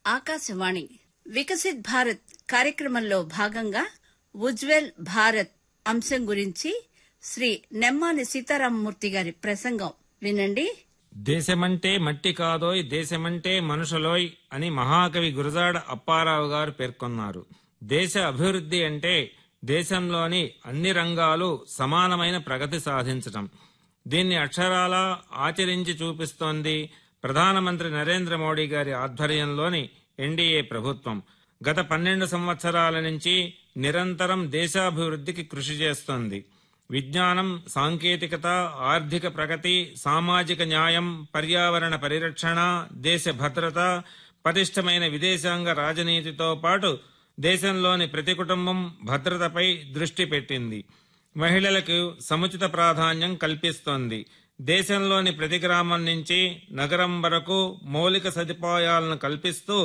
ఆకాశవాణి వికసిత్ భారత్ కార్యక్రమంలో భాగంగా ఉజ్వల్ భారత్ అంశం గురించి శ్రీ నెమ్మాని సీతారామమూర్తి గారి ప్రసంగం వినండి దేశమంటే మట్టి కాదోయ్ దేశమంటే మనుషులోయ్ అని మహాకవి గురజాడ అప్పారావు గారు పేర్కొన్నారు దేశ అభివృద్ధి అంటే దేశంలోని అన్ని రంగాలు సమానమైన ప్రగతి సాధించటం దీన్ని అక్షరాలా ఆచరించి చూపిస్తోంది ప్రధానమంత్రి నరేంద్ర మోడీ గారి ఆధ్వర్యంలోని ఎన్డీఏ ప్రభుత్వం గత పన్నెండు సంవత్సరాల నుంచి నిరంతరం దేశాభివృద్ధికి కృషి చేస్తోంది విజ్ఞానం సాంకేతికత ఆర్థిక ప్రగతి సామాజిక న్యాయం పర్యావరణ పరిరక్షణ దేశ భద్రత పటిష్టమైన విదేశాంగ రాజనీతితో పాటు దేశంలోని ప్రతి కుటుంబం భద్రతపై దృష్టి పెట్టింది మహిళలకు సముచిత ప్రాధాన్యం కల్పిస్తోంది దేశంలోని ప్రతి గ్రామం నుంచి నగరం వరకు మౌలిక సదుపాయాలను కల్పిస్తూ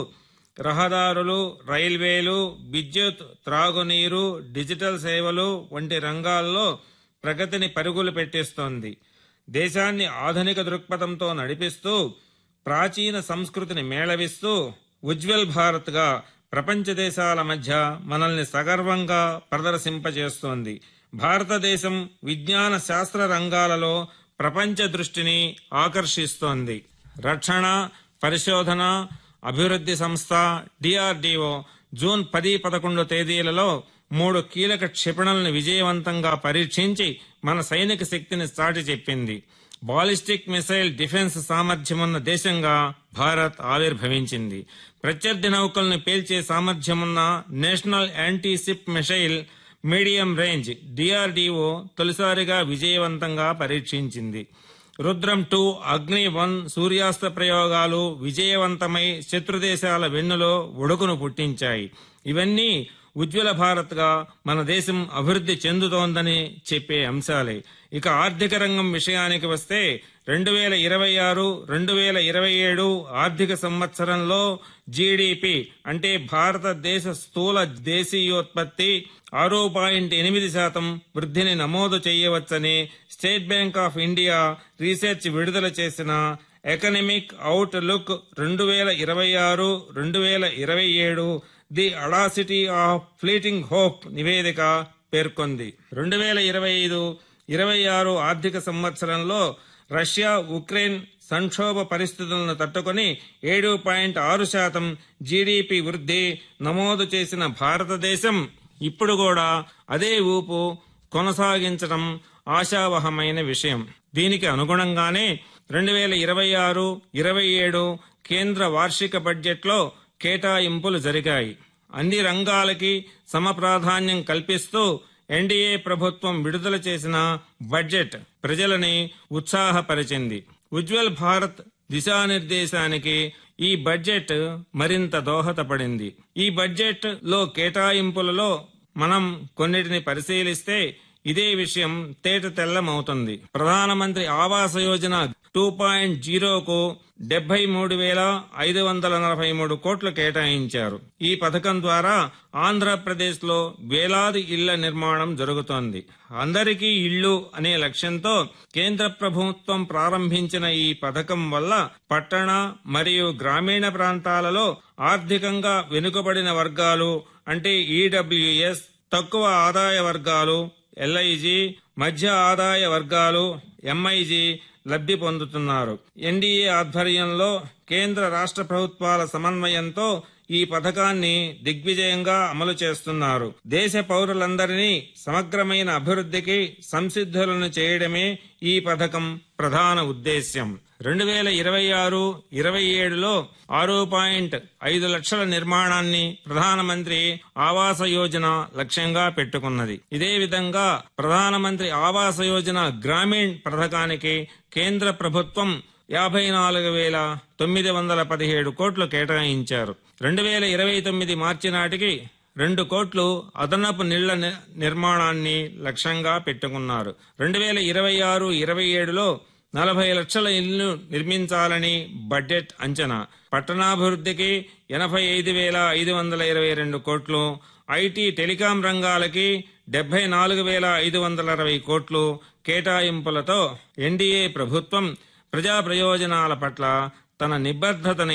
రహదారులు రైల్వేలు విద్యుత్ త్రాగునీరు డిజిటల్ సేవలు వంటి రంగాల్లో ప్రగతిని పరుగులు పెట్టిస్తోంది దేశాన్ని ఆధునిక దృక్పథంతో నడిపిస్తూ ప్రాచీన సంస్కృతిని మేళవిస్తూ ఉజ్వల్ భారత్గా ప్రపంచ దేశాల మధ్య మనల్ని సగర్వంగా ప్రదర్శింపజేస్తోంది భారతదేశం విజ్ఞాన శాస్త్ర రంగాలలో ప్రపంచ దృష్టిని ఆకర్షిస్తోంది రక్షణ పరిశోధన అభివృద్ధి సంస్థ డిఆర్డీఓ జూన్ పది పదకొండు తేదీలలో మూడు కీలక క్షిపణులను విజయవంతంగా పరీక్షించి మన సైనిక శక్తిని చాటి చెప్పింది బాలిస్టిక్ మిసైల్ డిఫెన్స్ సామర్థ్యమున్న దేశంగా భారత్ ఆవిర్భవించింది ప్రత్యర్థి నౌకలను పేల్చే సామర్థ్యమున్న national anti ship missile medium range DRDO తొలిసారిగా విజయవంతంగా పరీక్షించింది రుద్రం టూ అగ్ని వన్ సూర్యాస్త ప్రయోగాలు విజయవంతమై శత్రుదేశాల వెన్నులో ఉడుకును పుట్టించాయి ఇవన్నీ ఉజ్వల భారత్ గా మన దేశం అభివృద్ధి చెందుతోందని చెప్పే అంశాలే ఇక ఆర్థిక రంగం విషయానికి వస్తే రెండు వేల ఇరవై ఆరు రెండు వేల ఇరవై ఏడు ఆర్థిక సంవత్సరంలో జీడిపి అంటే భారతదేశ స్థూల దేశీయోత్పత్తి ఆరు పాయింట్ ఎనిమిది శాతం వృద్ధిని నమోదు చేయవచ్చని State Bank of India research విడుదల చేసిన ఎకనమిక్ అవుట్ లుక్ రెండు వేల ఇరవై ఆరు రెండు వేల ఇరవై ఏడు the audacity of fleeting hope నివేదిక పేర్కొంది రెండు వేల ఇరవై ఐదు ఇరవై ఆరు ఆర్థిక సంవత్సరంలో రష్యా ఉక్రెయిన్ సంక్షోభ పరిస్థితులను తట్టుకొని ఏడు పాయింట్ ఆరు శాతం జీడీపీ వృద్ధి నమోదు చేసిన భారతదేశం ఇప్పుడు కూడా అదే ఊపు కొనసాగించడం ఆశావహమైన విషయం దీనికి అనుగుణంగానే రెండు వేల ఇరవై ఆరు ఇరవై ఏడు కేంద్ర వార్షిక బడ్జెట్లో కేటాయింపులు జరిగాయి అన్ని రంగాలకి సమప్రాధాన్యం కల్పిస్తూ ఎన్డీఏ ప్రభుత్వం విడుదల చేసిన బడ్జెట్ ప్రజలని ఉత్సాహపరిచింది ఉజ్వల్ భారత్ దిశానిర్దేశానికి ఈ బడ్జెట్ మరింత దోహదపడింది ఈ బడ్జెట్ లో కేటాయింపులలో మనం కొన్నిటిని పరిశీలిస్తే ఇదే విషయం తేట తెల్లమవుతుంది ప్రధానమంత్రి ఆవాస యోజన టూ పాయింట్ జీరోకు డెబ్బై మూడు వేల ఐదు వందల నలభై మూడు కోట్లు కేటాయించారు ఈ పథకం ద్వారా ఆంధ్రప్రదేశ్ లో వేలాది ఇళ్ల నిర్మాణం జరుగుతోంది అందరికీ ఇళ్లు అనే లక్ష్యంతో కేంద్ర ప్రభుత్వం ప్రారంభించిన ఈ పథకం వల్ల పట్టణ మరియు గ్రామీణ ప్రాంతాలలో ఆర్థికంగా వెనుకబడిన వర్గాలు అంటే ఈడబ్ల్యూఎస్ తక్కువ ఆదాయ వర్గాలు ఎల్ఐజి మధ్య ఆదాయ వర్గాలు ఎంఐజి లబ్ధి పొందుతున్నారు ఎన్డీఏ ఆధ్వర్యంలో కేంద్ర రాష్ట్ర ప్రభుత్వాల సమన్వయంతో ఈ పథకాన్ని దిగ్విజయంగా అమలు చేస్తున్నారు దేశ పౌరులందరినీ సమగ్రమైన అభివృద్ధికి సంసిద్ధులను చేయడమే ఈ పథకం ప్రధాన ఉద్దేశ్యం రెండు వేల ఇరవై ఆరు ఇరవై ఏడులో ఆరు పాయింట్ ఐదు లక్షల నిర్మాణాన్ని ప్రధానమంత్రి ఆవాస యోజన లక్ష్యంగా పెట్టుకున్నది ఇదే విధంగా ప్రధానమంత్రి ఆవాస యోజన గ్రామీణ్ పథకానికి కేంద్ర ప్రభుత్వం యాభై నాలుగు వేల తొమ్మిది వందల పదిహేడు కోట్లు కేటాయించారు రెండు వేల ఇరవై తొమ్మిది మార్చి నాటికి రెండు కోట్లు అదనపు నీళ్ల ని- నిర్మాణాన్ని లక్ష్యంగా పెట్టుకున్నారు రెండు వేల ఇరవై ఆరు ఇరవై ఏడులో నలభై లక్షల ఇళ్లు నిర్మించాలని బడ్జెట్ అంచనా పట్టణాభివృద్ధికి ఎనభై ఐదు వేల ఐదు వందల ఇరవై రెండు కోట్లు ఐటీ టెలికాం రంగాలకి డెబ్బై నాలుగు వేల ఐదు వందల అరవై కోట్లు కేటాయింపులతో ఎన్డీఏ ప్రభుత్వం ప్రజా ప్రయోజనాల పట్ల తన నిబద్ధతని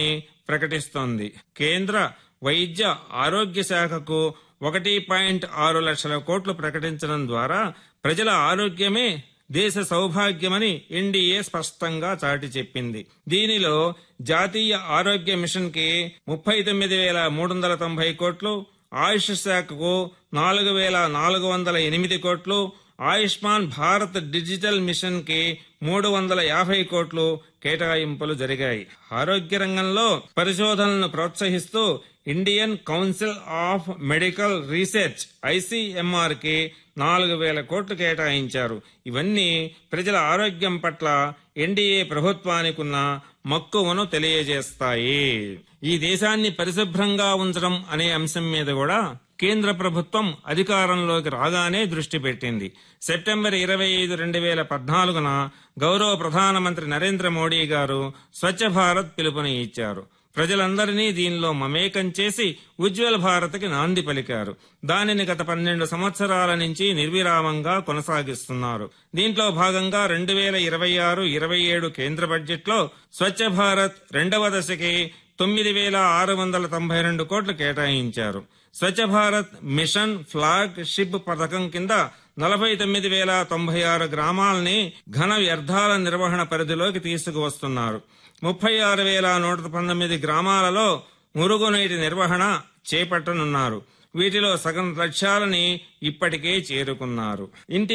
ప్రకటిస్తోంది కేంద్ర వైద్య ఆరోగ్య శాఖకు ఒకటి పాయింట్ ఆరు లక్షల కోట్లు ప్రకటించడం ద్వారా ప్రజల ఆరోగ్యమే దేశ సౌభాగ్యమని ఎన్డీఏ స్పష్టంగా చాటి చెప్పింది దీనిలో జాతీయ ఆరోగ్య మిషన్ కి ముప్పై తొమ్మిది వేల మూడు వందల తొంభై కోట్లు ఆయుష్ శాఖకు నాలుగు వేల నాలుగు వందల ఎనిమిది కోట్లు ఆయుష్మాన్ భారత్ డిజిటల్ మిషన్ కి మూడు వందల యాభై కోట్లు కేటాయింపులు జరిగాయి ఆరోగ్య రంగంలో పరిశోధనలను ప్రోత్సహిస్తూ Indian Council of Medical Research ICMR కి నాలుగు వేల కోట్లు కేటాయించారు ఇవన్నీ ప్రజల ఆరోగ్యం పట్ల ఎన్డీఏ ప్రభుత్వానికున్న మక్కువను తెలియజేస్తాయి ఈ దేశాన్ని పరిశుభ్రంగా ఉంచడం అనే అంశం మీద కూడా కేంద్ర ప్రభుత్వం అధికారంలోకి రాగానే దృష్టి పెట్టింది సెప్టెంబర్ ఇరవై ఐదు రెండు వేల పద్నాలుగున గౌరవ ప్రధానమంత్రి నరేంద్ర మోడీ గారు స్వచ్ఛ భారత్ పిలుపుని ఇచ్చారు ప్రజలందరినీ దీనిలో మమేకం చేసి ఉజ్వల్ భారత్కి నాంది పలికారు దానిని గత పన్నెండు సంవత్సరాల నుంచి నిర్విరామంగా కొనసాగిస్తున్నారు దీంట్లో భాగంగా రెండు వేల ఇరవై ఆరు ఇరవై ఏడు కేంద్ర బడ్జెట్లో స్వచ్ఛ భారత్ రెండవ దశకి తొమ్మిది వేల ఆరు వందల తొంభై రెండు కోట్లు కేటాయించారు Swachh Bharat mission flagship పథకం కింద నలభై తొమ్మిది వేల తొంభై ఆరు గ్రామాలని ఘన వ్యర్థాల నిర్వహణ పరిధిలోకి తీసుకువస్తున్నారు ముప్పై ఆరు వేల నూట పంతొమ్మిది గ్రామాలలో మురుగునీటి నిర్వహణ చేపట్టనున్నారు వీటిలో సగం లక్ష్యాలని ఇప్పటికే చేరుకున్నారు ఇంటి